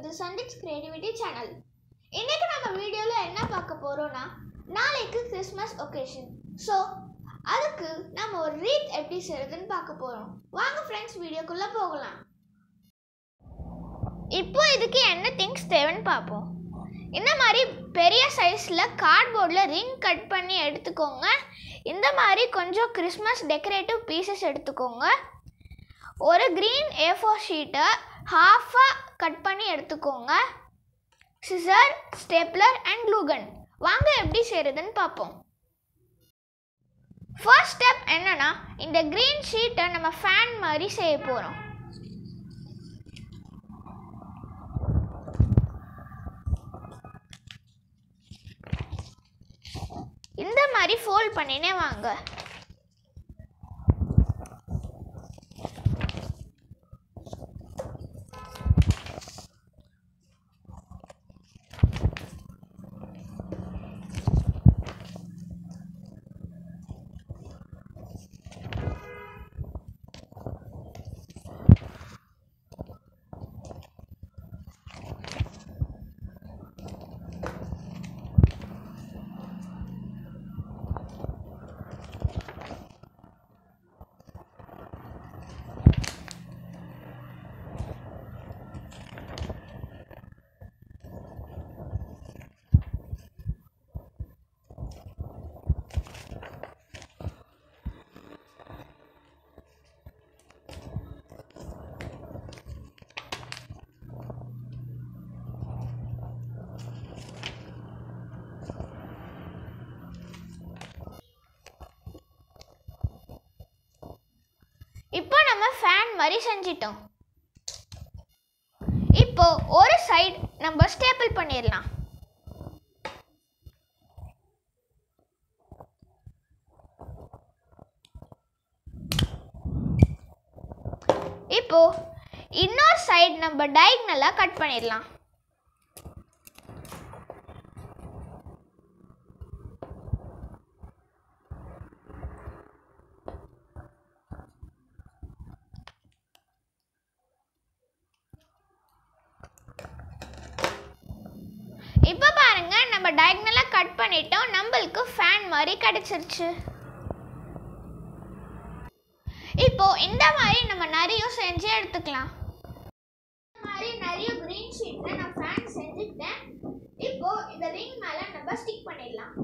தி சண்டிக்ஸ் creativity channel இன்னைக்கு நம்ம வீடியோவில் என்ன பார்க்க போகிறோம்னா நாளைக்கு கிறிஸ்மஸ் ஒகேஷன் ஸோ அதுக்கு நம்ம ஒரு ரீத் எப்படி செய்யறதுன்னு பார்க்க போகிறோம் வாங்க ஃப்ரெண்ட்ஸ் வீடியோக்குள்ளே போகலாம் இப்போ இதுக்கு என்ன திங்ஸ் தேவைன்னு பார்ப்போம் இந்த மாதிரி பெரிய சைஸில் கார்ட்போர்டில் ரிங் கட் பண்ணி எடுத்துக்கோங்க இந்த மாதிரி கொஞ்சம் கிறிஸ்மஸ் டெக்கரேட்டிவ் பீசஸ் எடுத்துக்கோங்க ஒரு க்ரீன் ஏ ஃபோர் ஷீட்டை ஹாஃபாக கட் பண்ணி எடுத்துக்கோங்க சிசர் ஸ்டேப்லர் அண்ட் க்ளூகன் வாங்க எப்படி செய்கிறதுன்னு பார்ப்போம் ஃபர்ஸ்ட் ஸ்டெப் என்னன்னா இந்த க்ரீன் ஷீட்டை நம்ம ஃபேன் மாதிரி செய்ய போகிறோம் இந்த மாதிரி ஃபோல்ட் பண்ணினே வாங்க இப்போ நம்ம ஃபேன் மாதிரி செஞ்சிட்டோம் இப்போ ஒரு சைடு நம்ம ஸ்டேபிள் பண்ணிடலாம் இப்போ இன்னொரு சைடு நம்ம டயக்னலாக கட் பண்ணிடலாம் இப்போ பாருங்க நம்ம டயக்னலாக கட் பண்ணிட்டோம் நம்மளுக்கு ஃபேன் மாதிரி கிடைச்சிருச்சு இப்போ இந்த மாதிரி நம்ம நிறைய செஞ்சு எடுத்துக்கலாம் இந்த மாதிரி நிறைய கிரீன் ஷீட்ல நான் ஃபேன் செஞ்சுக்கிட்டேன் இப்போ இந்த ரிங் மேல நம்ம ஸ்டிக் பண்ணிடலாம்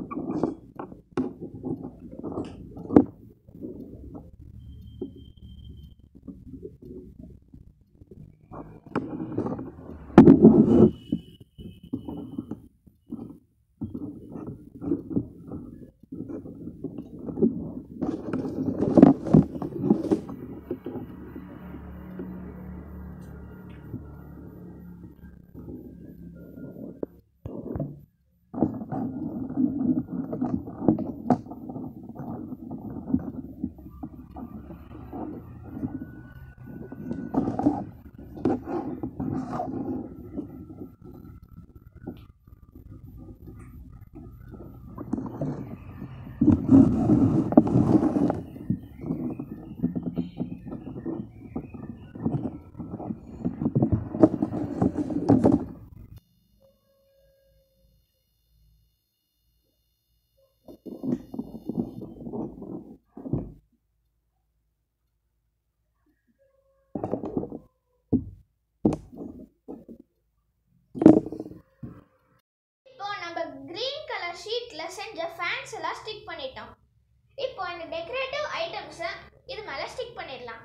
இப்போ நம்ம கிரீன் கலர் ஷீட்ல செஞ்ச ஃபேன்ஸ் எல்லாம் ஸ்டிக் பண்ணிட்டோம் இப்போ இந்த டெக்கரேட்டிவ் ஐட்டம்ஸை இது மேல ஸ்டிக் பண்ணிடலாம்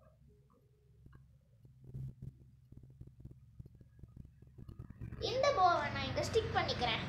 இந்த போவை நான் இங்க ஸ்டிக் பண்ணிக்கிறேன்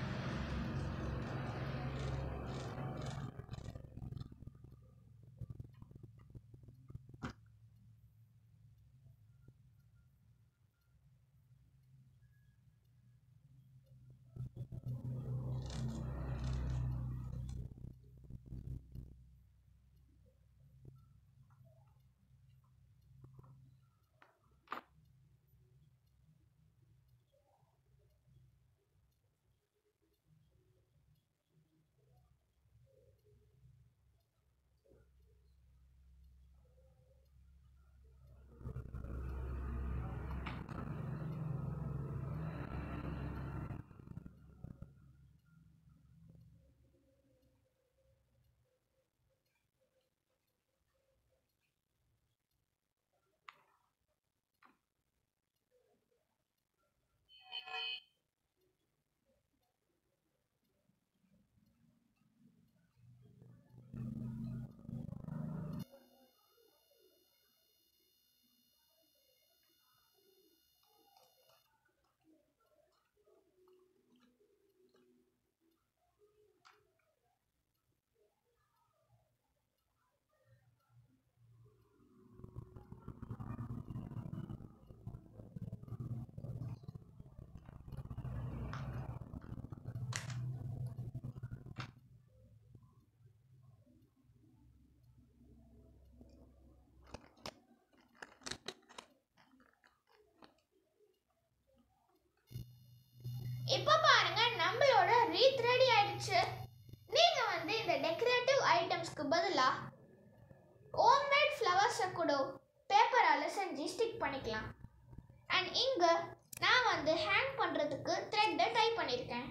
கூட பேப்பரால் செஞ்சு ஸ்டிக் பண்ணிக்கலாம் அண்ட் இங்கே நான் வந்து ஹேங் பண்ணுறதுக்கு த்ரெட்டை டை பண்ணியிருக்கேன்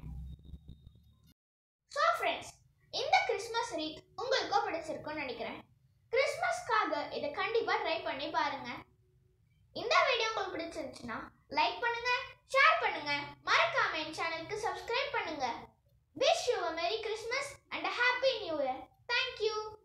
ஸோ ஃப்ரெண்ட்ஸ் இந்த கிறிஸ்மஸ் ரீத் உங்களுக்கும் பிடிச்சிருக்கும்னு நினைக்கிறேன் கிறிஸ்மஸ்க்காக இதை கண்டிப்பாக ட்ரை பண்ணி பாருங்க இந்த வீடியோ உங்களுக்கு பிடிச்சிருந்துச்சுன்னா லைக் பண்ணுங்க ஷேர் பண்ணுங்க மறக்காம என் சேனலுக்கு சப்ஸ்கிரைப் பண்ணுங்க wish you a merry christmas and a happy new year thank you